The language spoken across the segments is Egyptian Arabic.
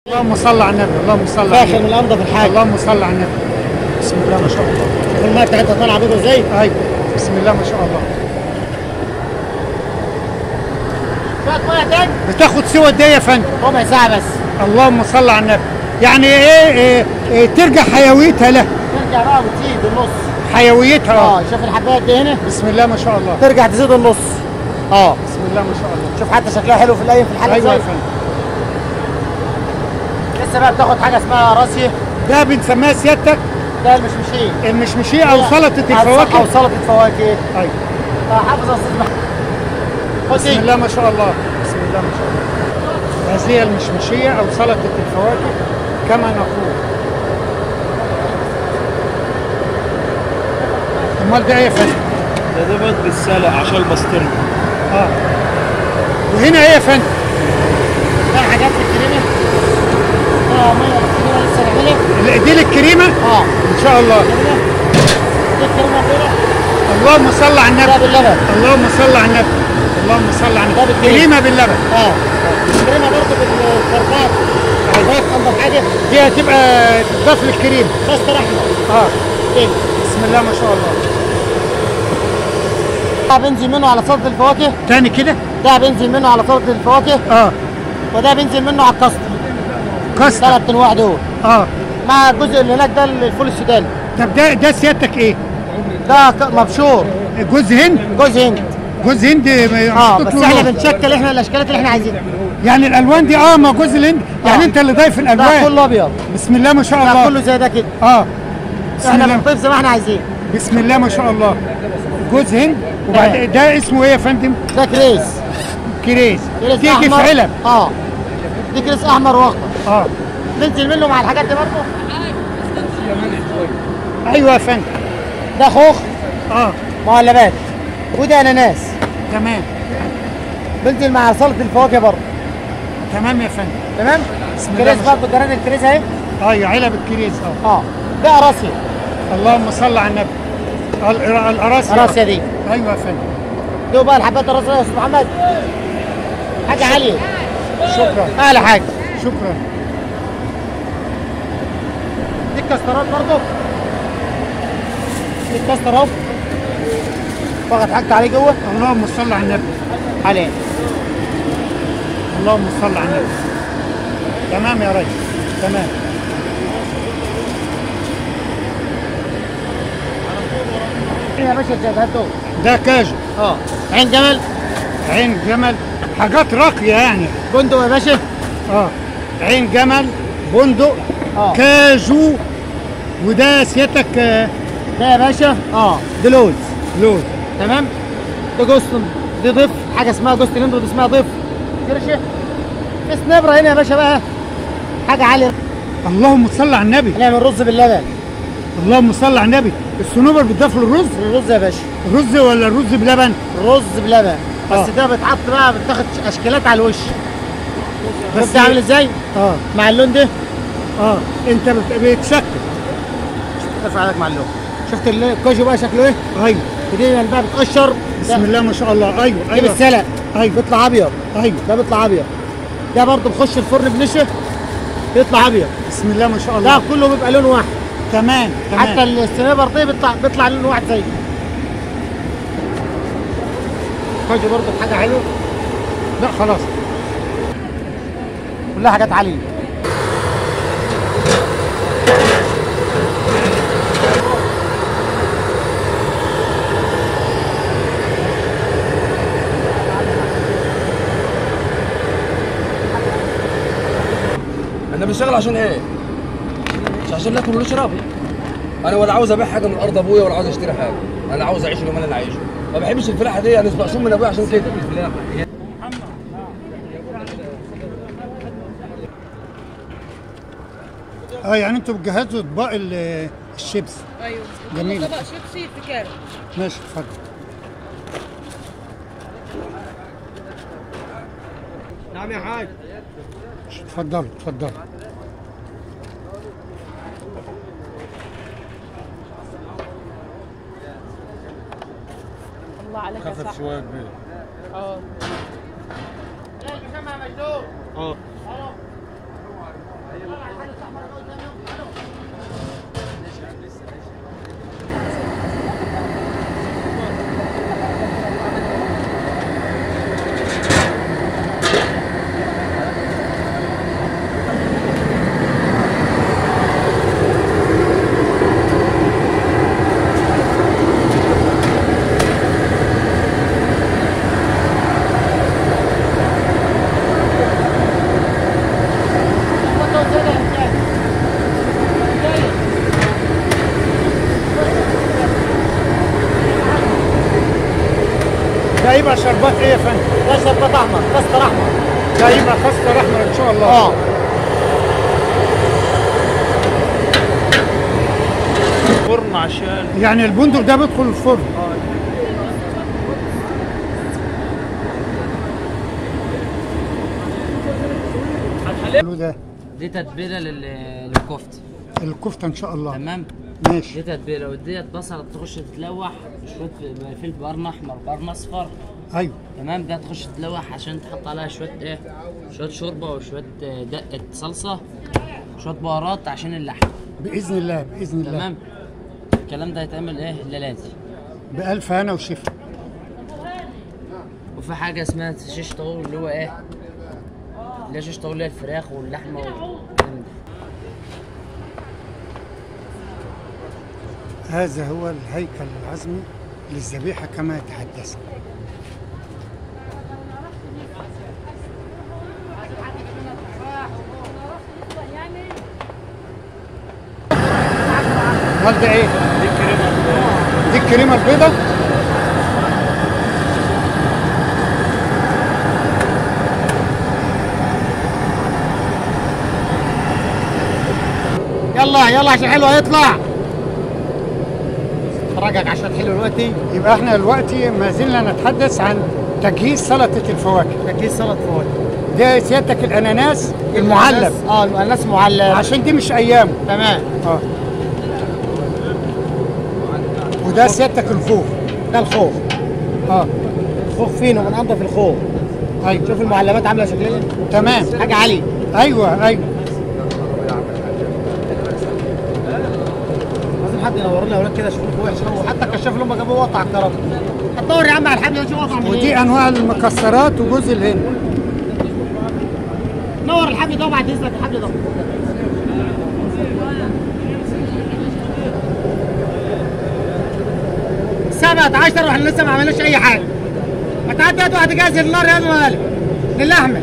اللهم صل على النبي اللهم صل على فاخر النبي من انضف الحاجه اللهم صل على النبي بسم الله ما شاء الله شوف الميه بتاعتها طالعه بيضه ازاي ايوه بسم الله ما شاء الله شويه ميه تاني بتاخد سوى قد ايه يا فندم ربع ساعه بس اللهم صل على النبي يعني ايه, إيه, إيه ترجع حيويتها له ترجع بقى وتزيد النص حيويتها اه اه شوف الحبايه دي هنا بسم الله ما شاء الله ترجع تزيد النص اه بسم الله ما شاء الله شوف حتى شكلها حلو في الايم في الحاجه ايوه يا ازاي فندم لسه بقى بتاخد حاجه اسمها راسيه ده بنسميها سيادتك ده المشمشيه المشمشيه او سلطه او الفواكه سلطه فواكه ايوه آه، حافظ يا استاذ محمد خد بسم دي الله ما شاء الله بسم الله ما شاء الله هذه المشمشيه او سلطه الفواكه كما نقول امال ده ايه يا فندم ده ده بيض بالسلق عشان البسطرمه اه وهنا ايه يا فندم ده حاجات الكريمه اه ميه الكريمه لسه نعملها ال- دي للكريمه اه ان شاء الله كريمه دي الكريمه البيضاء اللهم صل على ده النبي باللبن اللهم صل على النبي اللهم صل على ده النبي بالكريمة. كريمه باللبن اه الكريمه برضه بالكربات عايزاك انضف حاجه دي هتبقى تضاف للكريمه بس احمر اه ايه بسم الله ما شاء الله ده بنزل منه على سلطه الفواكه تاني كده ده بنزل منه على سلطه الفواكه اه وده بنزل منه على الكاستر كاستر ثلاث انواع دول اه مع الجزء اللي هناك ده الفول السوداني طب ده ده سيادتك ايه ده ك- مبشور جوز هند جوز هند جوز هند اه محطوط بس له احنا نار. بنشكل احنا الاشكالات اللي احنا عايزينها يعني الالوان دي اه ما جوز الهند يعني آه. انت اللي ضايف ده الالوان كله ابيض بسم الله ما شاء ده الله كله زي ده كده اه بسم احنا الله بنضيف زي ما احنا عايزين بسم الله ما شاء الله جوز هند وبعد تمام. ده اسمه ايه يا فندم ده كريس كريز كريس تيجي في احمر علب اه دي كريس احمر واخضر اه ننزل منه مع الحاجات دي برضه ايوه يا فندم ده خوخ اه معلبات وده اناناس تمام بنزل مع سلطه الفواكه برضه تمام يا فندم تمام بسم الله كريس ما شاء برضه جراد الكريس اهي ايوه علب الكريز اه اه ده قراصيه اللهم صل على النبي القرا- القراصية قراصيه دي ايوه يا فندم دول بقى الحبات القراصيه يا استاذ محمد حاجه عاليه شكرا اعلى حاجه شكرا دي الكاسترات برضه دي الكاستر اهو فقط حاجه عليه جوه اللهم صل على النبي عليه اللهم صل على النبي تمام يا ريس تمام يا باشا الجبهات دول ده كاجو اه عين جمل عين جمل حاجات راقية يعني بندق يا باشا اه عين جمل بندق اه كاجو وده سيادتك آه، ده يا باشا اه ده لوز لوز تمام ده جوز دي ضيف حاجه اسمها جوز تلندو ودي اسمها ضيف كرشه في سنبره هنا يا باشا بقى حاجه عاليه اللهم صل على النبي هنعمل رز باللبن اللهم صل على النبي الصنوبر بتضاف للرز الرز يا باشا رز ولا الرز بلبن رز بلبن بس آه. ده بيتحط بقى بتاخد اشكالات على الوش بس بس عامل ازاي اه مع اللون ده اه انت بت- بتشكل ارفع عليك مع اللون شفت ال- الكوجو بقى شكله ايه ايوه ودي بقى بتقشر بسم الله ما شاء الله ايوه دي ايوه بالسلق ايوه بيطلع ابيض ايوه ده بيطلع ابيض ده برضه بخش الفرن بنشف بيطلع ابيض بسم الله ما شاء ده الله كله بيبقى لون واحد تمام تمام حتى السنيبر دي بيطلع بيطلع لون واحد زيه كوجو برضه حاجه حلوه لا خلاص كلها حاجات عاليه انا بشتغل عشان ايه؟ مش عشان ناكل ونشرب انا ولا عاوز ابيع حاجه من ارض ابويا ولا عاوز اشتري حاجه انا عاوز اعيش اليوم اللي انا عايشه ما بحبش الفلاحه دي انا مقسوم من ابويا عشان كده الفلاحه اه يعني انتوا بتجهزوا اطباق ال- الشيبس ايوه جميل. جميل طبق شيبسي في كام ماشي اتفضل نعم يا حاج اتفضل اتفضل الله عليك يا صاحبي شويه كبير اه البيجامه يا مجدور اه ده يبقى شربات ايه يا فندم؟ ده شربات احمر كاستر احمر ده يبقى كاستر احمر ان شاء الله اه فرن عشان يعني البندق ده بيدخل الفرن حلو ده دي تتبيله لل- للكفته الكفته ان شاء الله تمام ماشي دي تتبيله وديت بصله تخش تتلوح شويه فلفل بقرن احمر بقرن اصفر ايوه تمام ده تخش تتلوح عشان تحط عليها شويه ايه شويه شوربه وشويه آه، دقه صلصه شويه بهارات عشان اللحم باذن الله باذن الله تمام الكلام ده هيتعمل ايه الليلاتي بألف هنا وشفا وفي حاجه اسمها شيش طاوول اللي هو ايه اللي هي شيش طاوول اللي هي الفراخ واللحمه والكلام ده هذا هو الهيكل العظمي للذبيحة كما تحدثنا امال ده ايه؟ دي الكريمة البيضاء يلا يلا عشان حلو هيطلع اتفرجك عشان حلو دلوقتي يبقى احنا دلوقتي ما زلنا نتحدث عن تجهيز سلطة الفواكه تجهيز سلطه فواكه ده سيادتك الاناناس المعلب اه الاناناس معلب عشان دي مش ايامه تمام اه وده سيادتك الخوخ ده الخوخ اه الخوخ فين ومن انضف الخوخ ايوه شوف المعلبات عامله شكلها تمام حاجه عاليه ايوه ايوه لازم حد ينور لنا اولاد كده يشوفوا وحش قوي حتى الكشاف اللي هم جابوه وقع الكهرباء هتدور يا عم على الحبل ده شوف وقع ودي منين انواع المكسرات وجوز الهند نور الحبل ده وبعد اذنك الحبل ده سبعة عشر واحنا لسه ما عملناش اي حاجه هتعدي هات واحد جاهز للنار يا مالك للحمه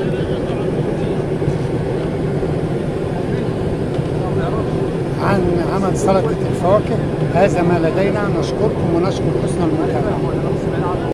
عن عمل سلطة الفواكه هذا ما لدينا نشكركم ونشكر حسن المتابعة